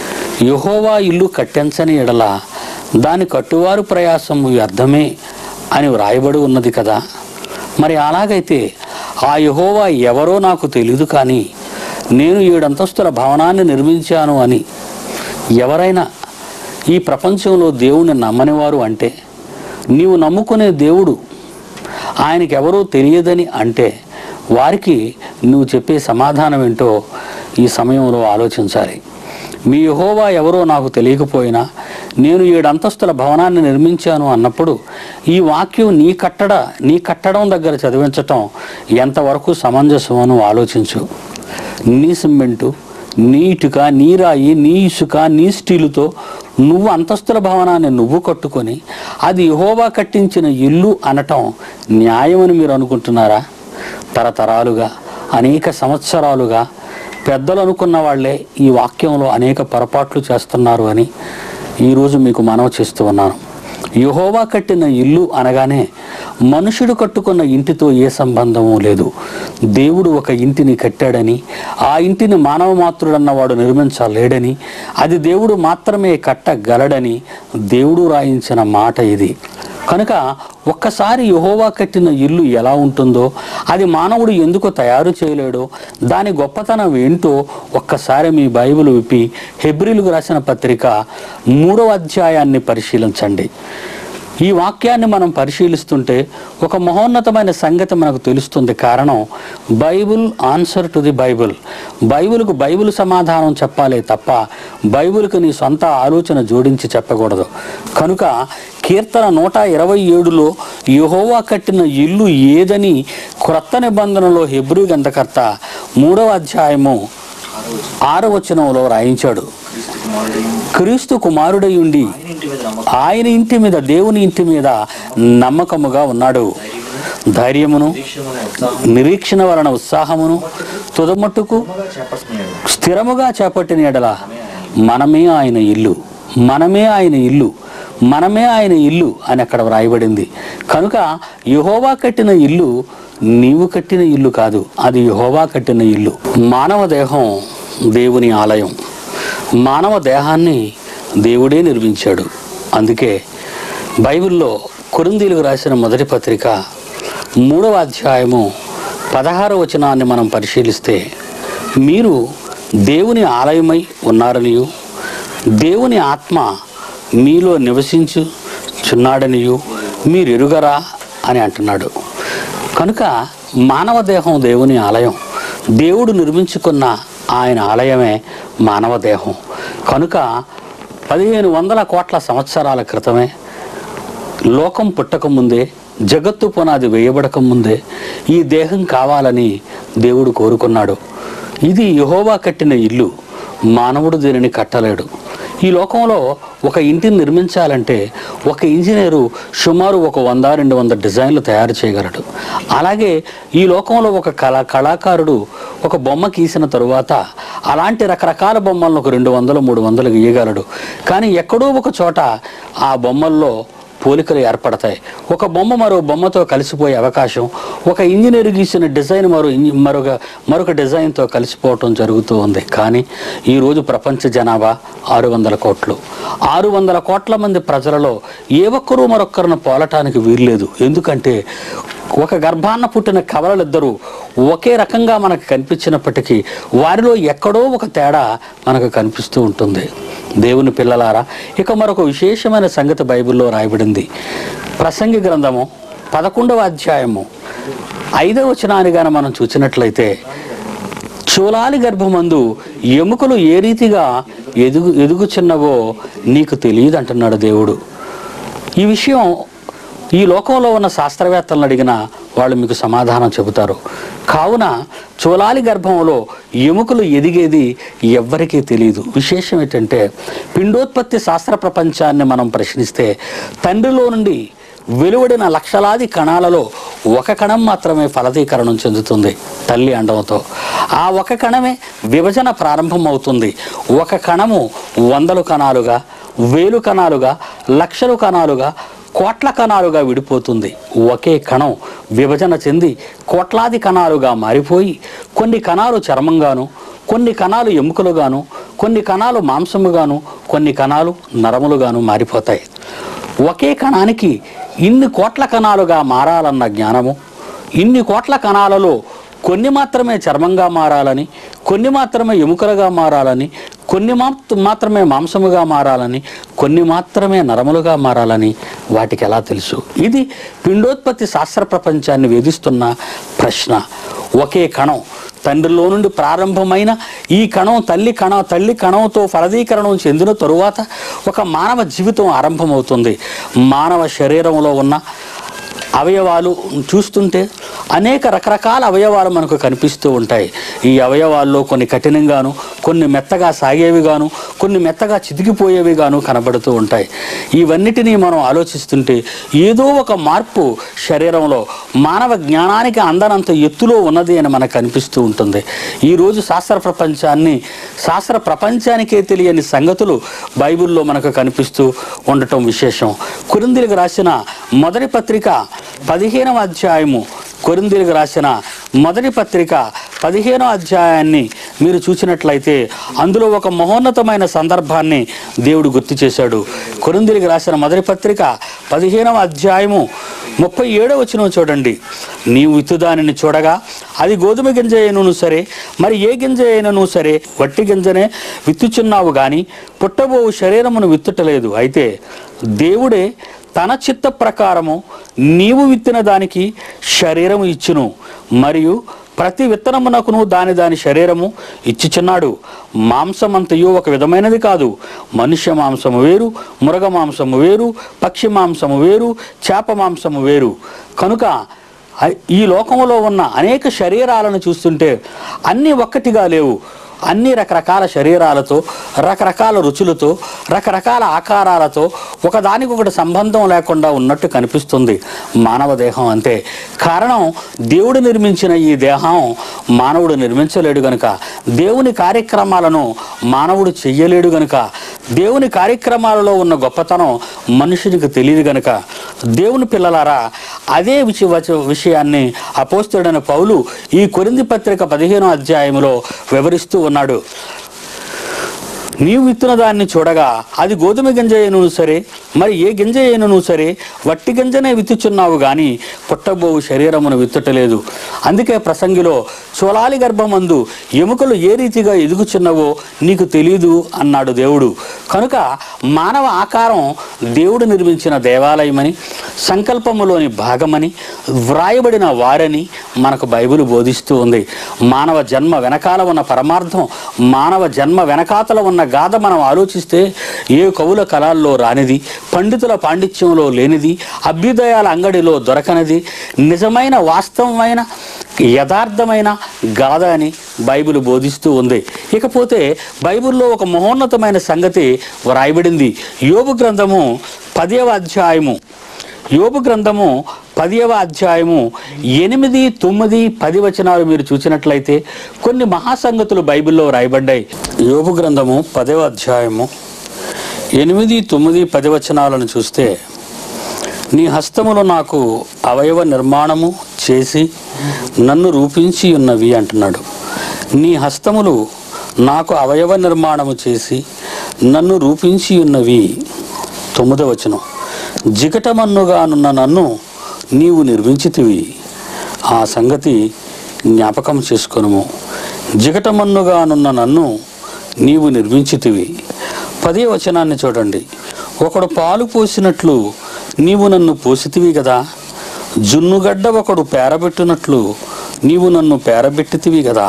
యహోవా ఇల్లు కట్టించని ఎడల దాని కట్టువారు ప్రయాసము వ్యర్థమే అని వ్రాయబడి ఉన్నది కదా మరి అలాగైతే ఆ యహోవా ఎవరో నాకు తెలియదు కానీ నేను ఏడంతస్తుల భవనాన్ని నిర్మించాను అని ఎవరైనా ఈ ప్రపంచంలో దేవుణ్ణి నమ్మనివారు అంటే నీవు నమ్ముకునే దేవుడు ఆయనకి ఎవరో తెలియదని అంటే వారికి నువ్వు చెప్పే సమాధానం ఏంటో ఈ సమయంలో ఆలోచించాలి మీ యహోవా ఎవరో నాకు తెలియకపోయినా నేను ఏడు అంతస్తుల భవనాన్ని నిర్మించాను అన్నప్పుడు ఈ వాక్యం నీ కట్టడ నీ కట్టడం దగ్గర చదివించటం ఎంతవరకు సమంజసమో ఆలోచించు నీ సిమెంటు నీ ఇటుక నీ రాయి నీ ఇసుక నీ స్టీలుతో నువ్వు అంతస్తుల భవనాన్ని నువ్వు కట్టుకొని అది యహోవా కట్టించిన ఇల్లు అనటం న్యాయమని మీరు అనుకుంటున్నారా తరతరాలుగా అనేక సంవత్సరాలుగా పెద్దలు అనుకున్న వాళ్ళే ఈ వాక్యంలో అనేక పొరపాట్లు చేస్తున్నారు అని ఈరోజు మీకు మనవి చేస్తూ ఉన్నాను యహోవా కట్టిన ఇల్లు అనగానే మనుషుడు కట్టుకున్న ఇంటితో ఏ సంబంధము లేదు దేవుడు ఒక ఇంటిని కట్టాడని ఆ ఇంటిని మానవ మాతృడన్నవాడు నిర్మించలేడని అది దేవుడు మాత్రమే కట్టగలడని దేవుడు రాయించిన మాట ఇది కనుక ఒక్కసారి యహోవా కట్టిన ఇల్లు ఎలా ఉంటుందో అది మానవుడు ఎందుకు తయారు చేయలేడో దాని గొప్పతనం ఏంటో ఒక్కసారి మీ బైబిల్ విప్పి హెబ్రిలకు రాసిన పత్రిక మూడవ అధ్యాయాన్ని పరిశీలించండి ఈ వాక్యాన్ని మనం పరిశీలిస్తుంటే ఒక మహోన్నతమైన సంగతి మనకు తెలుస్తుంది కారణం Bible answer to the Bible బైబిల్కు బైబిల్ సమాధానం చెప్పాలే తప్ప బైబిల్కు నీ సొంత ఆలోచన జోడించి చెప్పకూడదు కనుక కీర్తన నూట ఇరవై ఏడులో యహోవా కట్టిన ఇల్లు ఏదని క్రొత్త నిబంధనలో హెబ్రూ గ్రంథకర్త మూడవ అధ్యాయము ఆరవ వచనంలో రాయించాడు క్రీస్తు కుమారుడై ఉండి ఆయన ఇంటి మీద నమ్మకం ఆయన ఇంటి మీద దేవుని ఇంటి మీద నమ్మకముగా ఉన్నాడు ధైర్యమును దీక్షమును ఉత్సాహం నిరీక్షణ వలన ఉత్సాహమును తుదమట్టుకు చేపడుతున్నాడు స్థిరముగా చేపట్టిన ఎడల మనమే ఆయన ఇల్లు మనమే ఆయన ఇల్లు మనమే ఆయన ఇల్లు అని అక్కడ వ్రాయబడింది కనుక యహోవా కట్టిన ఇల్లు నీవు కట్టిన ఇల్లు కాదు అది యహోవా కట్టిన ఇల్లు మానవ దేహం దేవుని ఆలయం మానవ దేహాన్ని దేవుడే నిర్మించాడు అందుకే బైబిల్లో కొరిందీలకు రాసిన మొదటి పత్రిక మూడవ అధ్యాయము పదహార వచనాన్ని మనం పరిశీలిస్తే మీరు దేవుని ఆలయమై ఉన్నారనియు దేవుని ఆత్మ మీలో నివసించుచున్నాడనియు మీరు ఎరుగరా అని అంటున్నాడు కనుక మానవ దేహం దేవుని ఆలయం దేవుడు నిర్మించుకున్న ఆయన ఆలయమే మానవ దేహం కనుక పదిహేను వందల కోట్ల సంవత్సరాల క్రితమే లోకం పుట్టక ముందే జగత్తు పునాది వేయబడక ముందే ఈ దేహం కావాలని దేవుడు కోరుకున్నాడు ఇది యహోవా కట్టిన ఇల్లు మానవుడు దీనిని కట్టలేడు ఈ లోకంలో ఒక ఇంటిని నిర్మించాలంటే ఒక ఇంజనీరు సుమారు ఒక వంద రెండు వంద డిజైన్లు తయారు చేయగలడు అలాగే ఈ లోకంలో ఒక కళా కళాకారుడు ఒక బొమ్మ గీసిన తరువాత అలాంటి రకరకాల బొమ్మలను ఒక రెండు వందలు మూడు వందలు గీయగలడు కానీ ఎక్కడో ఒక చోట ఆ బొమ్మల్లో పోలికలు ఏర్పడతాయి ఒక బొమ్మ మరో బొమ్మతో కలిసిపోయే అవకాశం ఒక ఇంజనీర్ గీసిన డిజైన్ మరో ఇంజ- మరొక మరొక డిజైన్తో కలిసిపోవటం జరుగుతూ ఉంది కానీ ఈరోజు ప్రపంచ జనాభా ఆరు వందల కోట్లు ఆరు వందల కోట్ల మంది ప్రజలలో ఏ ఒక్కరూ మరొక్కరిని పోలటానికి వీల్లేదు ఎందుకంటే ఒక గర్భాన్న పుట్టిన కవలలిద్దరూ ఒకే రకంగా మనకు కనిపించినప్పటికీ వారిలో ఎక్కడో ఒక తేడా మనకు కనిపిస్తూ ఉంటుంది దేవుని పిల్లలారా ఇక మరొక విశేషమైన సంగతి బైబిల్లో రాయబడింది ప్రసంగి గ్రంథము పదకొండవ అధ్యాయము ఐదవ వచనాన్ని గాన మనం చూసినట్లయితే చూలాలి గర్భమందు ఎముకలు ఏ రీతిగా ఎదుగు ఎదుగుచున్నవో నీకు తెలియదు అంటున్నాడు దేవుడు ఈ విషయం ఈ లోకంలో ఉన్న శాస్త్రవేత్తలను అడిగిన వాళ్ళు మీకు సమాధానం చెబుతారు కావున చూలాలి గర్భంలో ఎముకలు ఎదిగేది ఎవ్వరికీ తెలియదు విశేషం ఏంటంటే పిండోత్పత్తి శాస్త్ర ప్రపంచాన్ని మనం ప్రశ్నిస్తే తండ్రిలో నుండి వెలువడిన లక్షలాది కణాలలో ఒక కణం మాత్రమే ఫలదీకరణం చెందుతుంది తల్లి అండంతో ఆ ఒక కణమే విభజన ప్రారంభం అవుతుంది ఒక కణము వందలు కణాలుగా వేలు కణాలుగా లక్షలు కణాలుగా కోట్ల కణాలుగా విడిపోతుంది ఒకే కణం విభజన చెంది కోట్లాది కణాలుగా మారిపోయి కొన్ని కణాలు చర్మంగాను కొన్ని కణాలు ఎముకలుగాను కొన్ని కణాలు మాంసముగాను కొన్ని కణాలు నరములుగాను మారిపోతాయి ఒకే కణానికి ఇన్ని కోట్ల కణాలుగా మారాలన్న జ్ఞానము ఇన్ని కోట్ల కణాలలో కొన్ని మాత్రమే చర్మంగా మారాలని కొన్ని మాత్రమే ఎముకలుగా మారాలని కొన్ని మాత్- మాత్రమే మాంసముగా మారాలని కొన్ని మాత్రమే నరములుగా మారాలని వాటికి ఎలా తెలుసు ఇది పిండోత్పత్తి శాస్త్ర ప్రపంచాన్ని వేధిస్తున్న ప్రశ్న ఒకే కణం తండ్రిలో నుండి ప్రారంభమైన ఈ కణం తల్లి కణ తల్లి కణంతో ఫలదీకరణం చెందిన తరువాత ఒక మానవ జీవితం ఆరంభమవుతుంది మానవ శరీరంలో ఉన్న అవయవాలు చూస్తుంటే అనేక రకరకాల అవయవాలు మనకు కనిపిస్తూ ఉంటాయి ఈ అవయవాల్లో కొన్ని కఠినంగాను కొన్ని మెత్తగా సాగేవిగాను కొన్ని మెత్తగా చితికిపోయేవిగాను కనబడుతూ ఉంటాయి ఇవన్నిటినీ మనం ఆలోచిస్తుంటే ఏదో ఒక మార్పు శరీరంలో మానవ జ్ఞానానికి అందనంత ఎత్తులో ఉన్నది అని మనకు కనిపిస్తూ ఉంటుంది ఈరోజు శాస్త్ర ప్రపంచాన్ని శాస్త్ర ప్రపంచానికే తెలియని సంగతులు బైబిల్లో మనకు కనిపిస్తూ ఉండటం విశేషం కురిందిలకు రాసిన మొదటి పత్రిక పదిహేనవ అధ్యాయము కొరిందీలకు రాసిన మొదటి పత్రిక పదిహేనో అధ్యాయాన్ని మీరు చూసినట్లయితే అందులో ఒక మహోన్నతమైన సందర్భాన్ని దేవుడు గుర్తు చేశాడు కొరిందీలకు రాసిన మొదటి పత్రిక పదిహేనవ అధ్యాయము ముప్పై ఏడవ వచనం చూడండి నీవు విత్తుదానిని చూడగా అది గోధుమ గింజ అయినను సరే మరి ఏ గింజ అయినను సరే వట్టి గింజనే విత్తుచున్నావు గాని పుట్టబోవు శరీరమును విత్తుటలేదు అయితే దేవుడే తన చిత్త ప్రకారము నీవు విత్తిన దానికి శరీరము ఇచ్చును మరియు ప్రతి విత్తనమునకును దాని దాని శరీరము ఇచ్చుచున్నాడు మాంసమంతయు ఒక విధమైనది కాదు మనుష్య మాంసము వేరు మురగ మాంసము వేరు పక్షి మాంసము వేరు చేప మాంసము వేరు కనుక ఐ- ఈ లోకంలో ఉన్న అనేక శరీరాలను చూస్తుంటే అన్నీ ఒక్కటిగా లేవు అన్ని రకరకాల శరీరాలతో రకరకాల రుచులతో రకరకాల ఆకారాలతో ఒకదానికొకటి సంబంధం లేకుండా ఉన్నట్టు కనిపిస్తుంది మానవ దేహం అంతే కారణం దేవుడు నిర్మించిన ఈ దేహం మానవుడు నిర్మించలేడు గనుక దేవుని కార్యక్రమాలను మానవుడు చెయ్యలేడు గనుక దేవుని కార్యక్రమాలలో ఉన్న గొప్పతనం మనుషునికి తెలియదు గనుక దేవుని పిల్లలారా అదే విషయ వచ- విషయాన్ని అపోస్తుడైన పౌలు ఈ కొరింది పత్రిక పదిహేనో అధ్యాయంలో వివరిస్తూ ఉన్నాడు నీవు విత్తున దాన్ని చూడగా అది గోధుమ గింజ అయినను సరే మరి ఏ గింజ అయినను సరే వట్టి గింజనే విత్తుచున్నావు గాని పుట్టబోవు శరీరమును విత్తుటలేదు అందుకే ప్రసంగిలో చోళాలి గర్భమందు ఎముకలు ఏ రీతిగా ఎదుగుచున్నవో నీకు తెలియదు అన్నాడు దేవుడు కనుక మానవ ఆకారం దేవుడు నిర్మించిన దేవాలయమని సంకల్పములోని భాగమని వ్రాయబడిన వారని మనకు బైబిల్ బోధిస్తూ ఉంది మానవ జన్మ వెనకాల ఉన్న పరమార్థం మానవ జన్మ వెనకాతల ఉన్న గాథ మనం ఆలోచిస్తే ఏ కవుల కళాల్లో రానిది పండితుల పాండిత్యంలో లేనిది అభ్యుదయాల అంగడిలో దొరకనిది నిజమైన వాస్తవమైన యథార్థమైన గాథ అని బైబిల్ బోధిస్తూ ఉంది ఇకపోతే బైబిల్లో ఒక మహోన్నతమైన సంగతి వ్రాయబడింది యోగు గ్రంథము పదవ అధ్యాయము యోబు గ్రంథము పదివ అధ్యాయము ఎనిమిది తొమ్మిది పది వచనాలు మీరు చూసినట్లయితే కొన్ని మహాసంగతులు బైబిల్లో రాయబడ్డాయి యోబు గ్రంథము పదవ అధ్యాయము ఎనిమిది తొమ్మిది పది వచనాలను చూస్తే నీ హస్తములు నాకు అవయవ నిర్మాణము చేసి నన్ను రూపించి ఉన్నవి అంటున్నాడు నీ హస్తములు నాకు అవయవ నిర్మాణము చేసి నన్ను రూపించి ఉన్నవి తొమ్మిదవ వచనం జికటమన్నుగానున్న నన్ను నీవు నిర్మించితివి ఆ సంగతి జ్ఞాపకం చేసుకొనుము జిగటమన్నుగానున్న నన్ను నీవు నిర్మించితివి పదే వచనాన్ని చూడండి ఒకడు పాలు పోసినట్లు నీవు నన్ను పోసితివి కదా జున్నుగడ్డ ఒకడు పేరబెట్టినట్లు నీవు నన్ను పేరబెట్టితివి కదా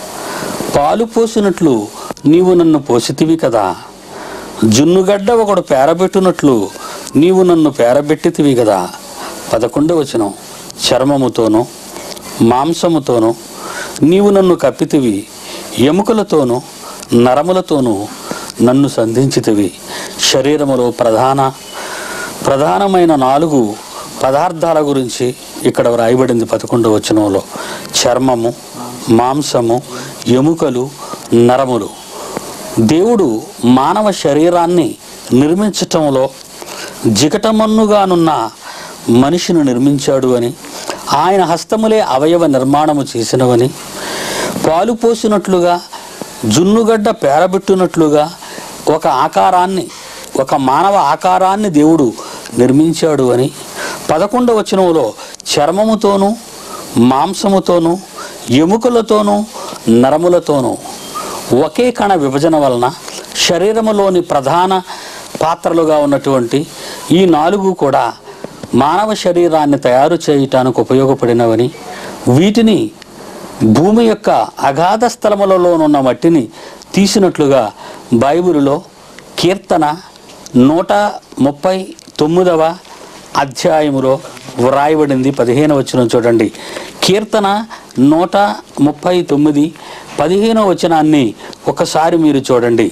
పాలు పోసినట్లు నీవు నన్ను పోసితివి కదా జున్నుగడ్డ ఒకడు పేరబెట్టునట్లు నీవు నన్ను పేరబెట్టితివి కదా పదకొండవ వచనం చర్మముతోనూ మాంసముతోనూ నీవు నన్ను కప్పితివి ఎముకలతోనూ నరములతోనూ నన్ను సంధించితివి శరీరములో ప్రధాన ప్రధానమైన నాలుగు పదార్థాల గురించి ఇక్కడ వ్రాయబడింది పదకొండవ వచనంలో చర్మము మాంసము ఎముకలు నరములు దేవుడు మానవ శరీరాన్ని నిర్మించటంలో జిగటమన్నుగానున్న మనిషిని నిర్మించాడు అని ఆయన హస్తములే అవయవ నిర్మాణము చేసినవని పాలు పోసినట్లుగా జున్నుగడ్డ పేరబెట్టినట్లుగా ఒక ఆకారాన్ని ఒక మానవ ఆకారాన్ని దేవుడు నిర్మించాడు అని పదకొండవ వచనంలో చర్మముతోనూ మాంసముతోనూ ఎముకలతోనూ నరములతోనూ ఒకే కణ విభజన వలన శరీరములోని ప్రధాన పాత్రలుగా ఉన్నటువంటి ఈ నాలుగు కూడా మానవ శరీరాన్ని తయారు చేయటానికి ఉపయోగపడినవని వీటిని భూమి యొక్క అగాధ స్థలములలోనున్న మట్టిని తీసినట్లుగా బైబిలులో కీర్తన నూట ముప్పై తొమ్మిదవ అధ్యాయములో వ్రాయబడింది పదిహేను వచ్చిన చూడండి కీర్తన నూట ముప్పై తొమ్మిది పదిహేనవ వచనాన్ని ఒకసారి మీరు చూడండి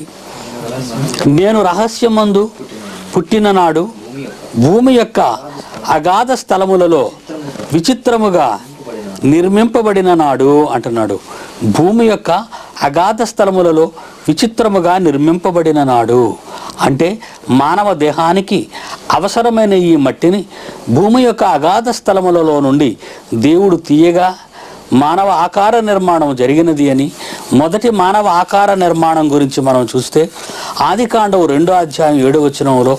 నేను రహస్యమందు పుట్టిన నాడు భూమి యొక్క అగాధ స్థలములలో విచిత్రముగా నిర్మింపబడిన నాడు అంటున్నాడు భూమి యొక్క అగాధ స్థలములలో విచిత్రముగా నిర్మింపబడిన నాడు అంటే మానవ దేహానికి అవసరమైన ఈ మట్టిని భూమి యొక్క అగాధ స్థలములలో నుండి దేవుడు తీయగా మానవ ఆకార నిర్మాణం జరిగినది అని మొదటి మానవ ఆకార నిర్మాణం గురించి మనం చూస్తే ఆదికాండవు రెండో అధ్యాయం ఏడో వచనంలో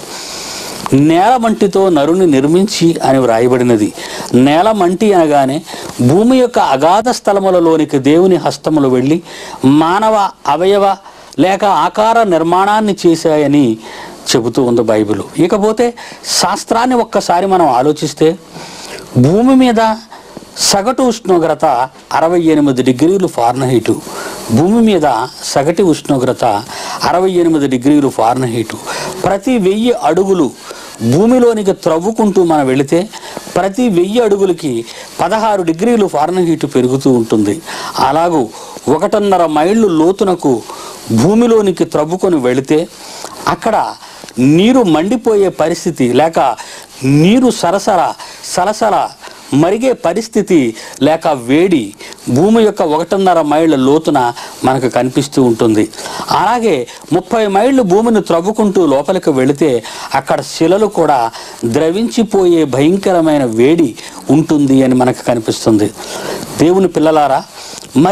నేల మంటితో నరుని నిర్మించి అని వ్రాయబడినది నేల మంటి అనగానే భూమి యొక్క అగాధ స్థలములలోనికి దేవుని హస్తములు వెళ్ళి మానవ అవయవ లేక ఆకార నిర్మాణాన్ని చేశాయని చెబుతూ ఉంది బైబిల్ ఇకపోతే శాస్త్రాన్ని ఒక్కసారి మనం ఆలోచిస్తే భూమి మీద సగటు ఉష్ణోగ్రత అరవై ఎనిమిది డిగ్రీలు ఫార్నహీటు భూమి మీద సగటు ఉష్ణోగ్రత అరవై ఎనిమిది డిగ్రీలు ఫార్నహీటు ప్రతి వెయ్యి అడుగులు భూమిలోనికి త్రవ్వుకుంటూ మనం వెళితే ప్రతి వెయ్యి అడుగులకి పదహారు డిగ్రీలు ఫార్నహీటు పెరుగుతూ ఉంటుంది అలాగూ ఒకటిన్నర మైళ్ళు లోతునకు భూమిలోనికి త్రవ్వుకొని వెళితే అక్కడ నీరు మండిపోయే పరిస్థితి లేక నీరు సరసర సలసల మరిగే పరిస్థితి లేక వేడి భూమి యొక్క ఒకటిన్నర మైళ్ళ లోతున మనకు కనిపిస్తూ ఉంటుంది అలాగే ముప్పై మైళ్ళు భూమిని త్రవ్వుకుంటూ లోపలికి వెళితే అక్కడ శిలలు కూడా ద్రవించిపోయే భయంకరమైన వేడి ఉంటుంది అని మనకు కనిపిస్తుంది దేవుని పిల్లలారా మరి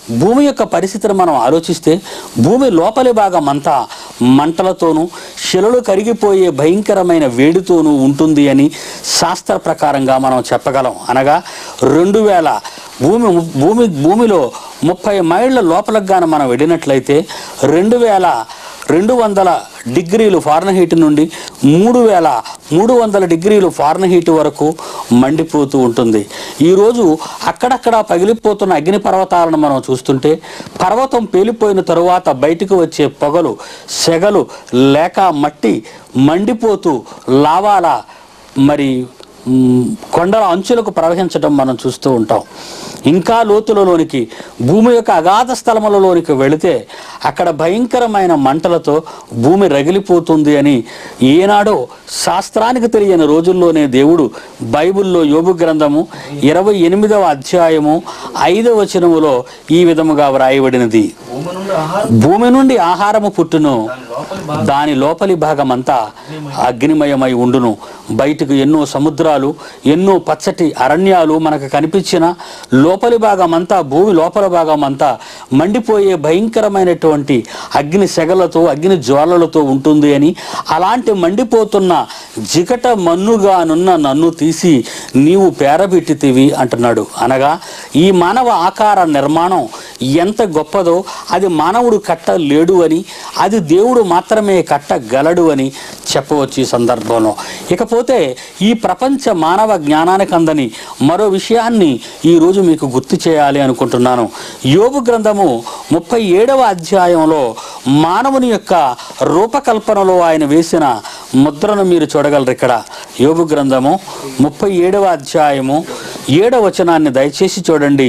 భూమి యొక్క పరిస్థితిని మనం ఆలోచిస్తే భూమి లోపలి భాగం అంతా మంటలతోనూ శిలలు కరిగిపోయే భయంకరమైన వేడితోనూ ఉంటుంది అని శాస్త్ర ప్రకారంగా మనం చెప్పగలం అనగా రెండు వేల భూమి భూమి భూమిలో ముప్పై మైళ్ళ లోపలకు గాన మనం వెళ్ళినట్లయితే రెండు వేల రెండు వందల డిగ్రీలు ఫారెన్హీట్ నుండి మూడు వేల మూడు వందల డిగ్రీలు ఫారెన్హీట్ వరకు మండిపోతూ ఉంటుంది ఈరోజు అక్కడక్కడ పగిలిపోతున్న అగ్ని పర్వతాలను మనం చూస్తుంటే పర్వతం పేలిపోయిన తరువాత బయటకు వచ్చే పొగలు సెగలు లేక మట్టి మండిపోతూ లావాల మరి మ్, కొండల అంచులకు ప్రవహించడం మనం చూస్తూ ఉంటాం ఇంకా లోతులలోనికి భూమి యొక్క అగాధ స్థలములలోనికి వెళితే అక్కడ భయంకరమైన మంటలతో భూమి రగిలిపోతుంది అని ఏనాడో శాస్త్రానికి తెలియని రోజుల్లోనే దేవుడు బైబిల్లో యోబు గ్రంథము ఇరవై ఎనిమిదవ అధ్యాయము ఐదవ వచనములో ఈ విధముగా వ్రాయబడినది భూమి నుండి ఆహారం భూమి నుండి ఆహారము పుట్టును దాని లోపలి భాగం దాని లోపలి భాగమంతా అగ్నిమయమై ఉండును బయటకు ఎన్నో సముద్రాలు ఎన్నో పచ్చటి అరణ్యాలు మనకు కనిపించిన లోపలి భాగమంతా భూమి లోపల భాగమంతా మండిపోయే భయంకరమైనటువంటి అగ్ని సెగలతో అగ్ని జ్వాలలతో ఉంటుంది అని అలాంటి మండిపోతున్న జికట మన్నుగానున్న నన్ను తీసి నీవు పేరబెట్టితివి అంటున్నాడు అనగా ఈ మానవ ఆకార నిర్మాణం ఎంత గొప్పదో అది మానవుడు కట్టలేడు అని అది దేవుడు మాత్రమే కట్టగలడు అని చెప్పవచ్చు ఈ సందర్భంలో ఇకపోతే ఈ ప్రపంచ మానవ జ్ఞానానికి అందని మరో విషయాన్ని ఈరోజు మీకు గుర్తు చేయాలి అనుకుంటున్నాను యోగు గ్రంథము ముప్పై ఏడవ అధ్యాయంలో మానవుని యొక్క రూపకల్పనలో ఆయన వేసిన ముద్రను మీరు చూడగలరు ఇక్కడ యోగు గ్రంథము ముప్పై ఏడవ అధ్యాయము ఏడవ వచనాన్ని దయచేసి చూడండి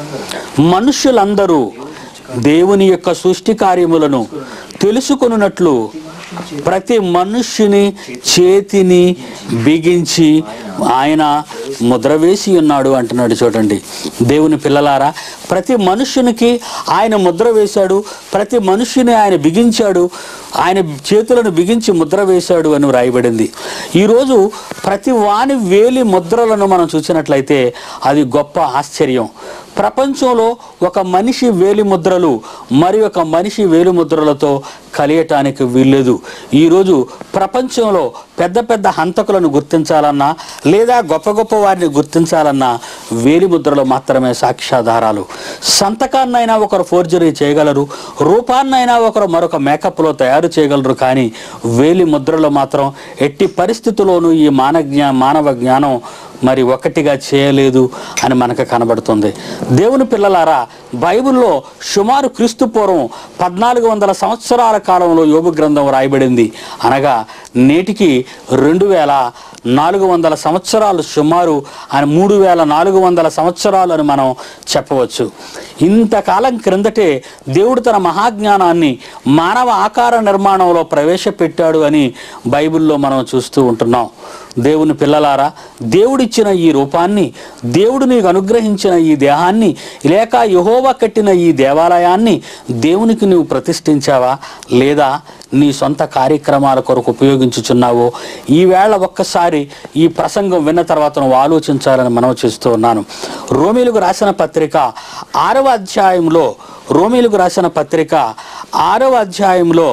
మనుష్యులందరూ దేవుని యొక్క సృష్టి కార్యములను తెలుసుకొనున్నట్లు ప్రతి మనుష్యుని చేతిని బిగించి ఆయన ముద్ర వేసి ఉన్నాడు అంటున్నాడు చూడండి దేవుని పిల్లలారా ప్రతి మనుష్యునికి ఆయన ముద్ర వేశాడు ప్రతి మనుష్యుని ఆయన బిగించాడు ఆయన చేతులను బిగించి ముద్ర వేశాడు అని వ్రాయబడింది ఈరోజు ప్రతి వాని వేలి ముద్రలను మనం చూసినట్లయితే అది గొప్ప ఆశ్చర్యం ప్రపంచంలో ఒక మనిషి వేలి ముద్రలు మరి ఒక మనిషి వేలి ముద్రలతో కలియటానికి వీల్లేదు ఈరోజు ప్రపంచంలో పెద్ద పెద్ద హంతకులను గుర్తించాలన్నా లేదా గొప్ప గొప్ప వారిని గుర్తించాలన్నా వేలి ముద్రలు మాత్రమే సాక్ష్యాధారాలు సంతకాన్నైనా ఒకరు ఫోర్జరీ చేయగలరు రూపాన్నైనా ఒకరు మరొక మేకప్లో తయారు చేయగలరు కానీ వేలి ముద్రలు మాత్రం ఎట్టి పరిస్థితుల్లోనూ ఈ మాన జ్ఞా మానవ జ్ఞానం మరి ఒకటిగా చేయలేదు అని మనకు కనబడుతుంది దేవుని పిల్లలారా బైబిల్లో సుమారు క్రీస్తు పూర్వం పద్నాలుగు వందల సంవత్సరాల కాలంలో యోగు గ్రంథం రాయబడింది అనగా నేటికి రెండు వేల నాలుగు వందల సంవత్సరాలు సుమారు అని మూడు వేల నాలుగు వందల సంవత్సరాలు అని మనం చెప్పవచ్చు ఇంతకాలం క్రిందటే దేవుడు తన మహాజ్ఞానాన్ని మానవ ఆకార నిర్మాణంలో ప్రవేశపెట్టాడు అని బైబిల్లో మనం చూస్తూ ఉంటున్నాం దేవుని పిల్లలారా దేవుడిచ్చిన ఈ రూపాన్ని దేవుడు నీకు అనుగ్రహించిన ఈ దేహాన్ని లేక యహోవా కట్టిన ఈ దేవాలయాన్ని దేవునికి నువ్వు ప్రతిష్ఠించావా లేదా నీ సొంత కార్యక్రమాల కొరకు ఉపయోగించుచున్నావో ఈవేళ ఒక్కసారి ఈ ప్రసంగం విన్న తర్వాత నువ్వు ఆలోచించాలని మనం చేస్తూ ఉన్నాను రోమిలకు రాసిన పత్రిక ఆరవ అధ్యాయంలో రోమిలకు రాసిన పత్రిక ఆరవ అధ్యాయంలో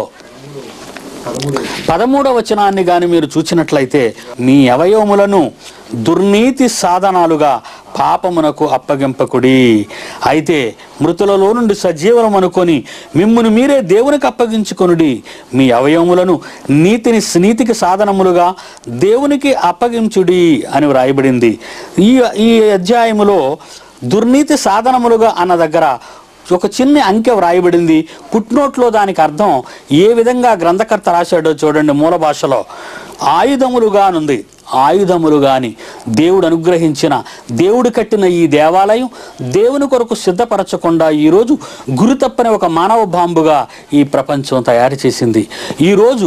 పదమూడు పదమూడవ వచనాన్ని గాని మీరు చూచినట్లయితే మీ అవయవములను దుర్నీతి సాధనాలుగా పాపమునకు అప్పగింపకుడి అయితే మృతులలో నుండి సజీవనం అనుకొని మిమ్మును మీరే దేవునికి అప్పగించుకొనుడి మీ అవయవములను నీతిని నీతికి సాధనములుగా దేవునికి అప్పగించుడి అని వ్రాయబడింది ఈ ఈ అధ్యాయములో దుర్నీతి సాధనములుగా అన్న దగ్గర ఒక చిన్న అంకె వ్రాయబడింది పుట్నోట్లో దానికి అర్థం ఏ విధంగా గ్రంథకర్త రాశాడో చూడండి మూల భాషలో ఆయుధములుగానుంది ఆయుధములు గాని దేవుడు అనుగ్రహించిన దేవుడు కట్టిన ఈ దేవాలయం దేవుని కొరకు సిద్ధపరచకుండా ఈరోజు గురి తప్పని ఒక మానవ బాంబుగా ఈ ప్రపంచం తయారు చేసింది ఈరోజు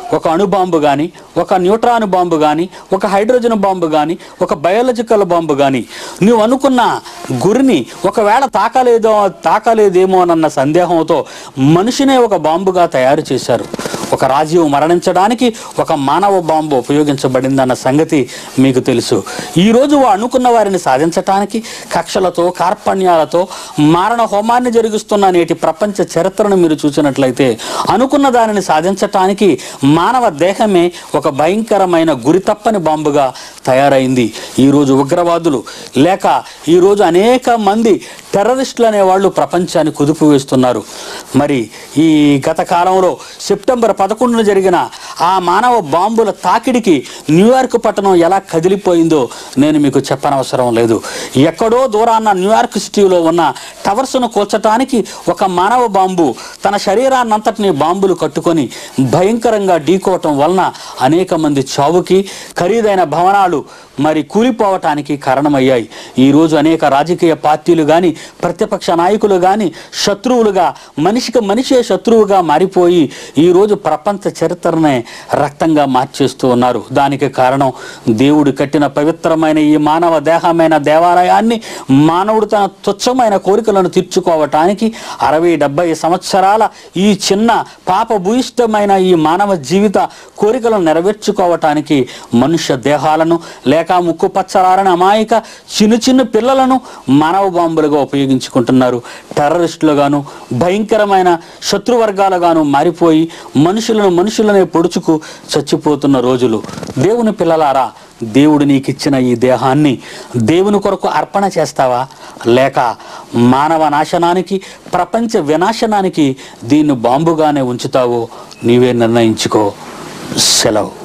ఒక అణుబాంబు కానీ ఒక న్యూట్రాన్ బాంబు కానీ ఒక హైడ్రోజన్ బాంబు కానీ ఒక బయాలజికల్ బాంబు కానీ నువ్వు అనుకున్న గురిని ఒకవేళ తాకలేదో తాకలేదేమో అన్న సందేహంతో మనిషినే ఒక బాంబుగా తయారు చేశారు ఒక రాజీవ్ మరణించడానికి ఒక మానవ బాంబు ఉపయోగించబడిందన్న సంగతి మీకు తెలుసు ఈరోజు వా అనుకున్న వారిని సాధించటానికి కక్షలతో కార్పణ్యాలతో మారణ హోమాన్ని జరిగిస్తున్న నేటి ప్రపంచ చరిత్రను మీరు చూసినట్లయితే అనుకున్న దానిని సాధించటానికి మానవ దేహమే ఒక భయంకరమైన గురి తప్పని బాంబుగా తయారైంది ఈరోజు ఉగ్రవాదులు లేక ఈరోజు అనేక మంది టెర్రరిస్టులు అనేవాళ్ళు ప్రపంచాన్ని కుదుపు వేస్తున్నారు మరి ఈ గత కాలంలో సెప్టెంబర్ పదకొండున జరిగిన ఆ మానవ బాంబుల తాకిడికి న్యూయార్క్ పట్టణం ఎలా కదిలిపోయిందో నేను మీకు చెప్పనవసరం లేదు ఎక్కడో దూరాన్న న్యూయార్క్ సిటీలో ఉన్న టవర్స్ను కూల్చటానికి ఒక మానవ బాంబు తన శరీరాన్నంతటిని బాంబులు కట్టుకొని భయంకరంగా ఢీకోవటం వలన అనేక మంది చావుకి ఖరీదైన భవనాలు మరి కూలిపోవటానికి కారణమయ్యాయి ఈరోజు అనేక రాజకీయ పార్టీలు కానీ ప్రతిపక్ష నాయకులు కానీ శత్రువులుగా మనిషికి మనిషే శత్రువుగా మారిపోయి ఈరోజు ప్రపంచ చరిత్రనే రక్తంగా మార్చేస్తూ ఉన్నారు దానికి కారణం దేవుడు కట్టిన పవిత్రమైన ఈ మానవ దేహమైన దేవాలయాన్ని మానవుడు తన తుచ్చమైన కోరికలను తీర్చుకోవటానికి అరవై డెబ్బై సంవత్సరాల ఈ చిన్న పాప భూయిష్టమైన ఈ మానవ జీవిత కోరికలను నెరవేర్చుకోవటానికి మనుష్య దేహాలను లేక ముక్కు పచ్చలారని అమాయక చిన్న చిన్న పిల్లలను మానవ బాంబులుగా ఉపయోగించుకుంటున్నారు టెర్రరిస్టులుగాను భయంకరమైన శత్రువర్గాలుగాను మారిపోయి మనుషులను మనుషులనే పొడుచుకు చచ్చిపోతున్న రోజులు దేవుని పిల్లలారా దేవుడు నీకు ఇచ్చిన ఈ దేహాన్ని దేవుని కొరకు అర్పణ చేస్తావా లేక మానవ నాశనానికి ప్రపంచ వినాశనానికి దీన్ని బాంబుగానే ఉంచుతావో నీవే నిర్ణయించుకో సెలవు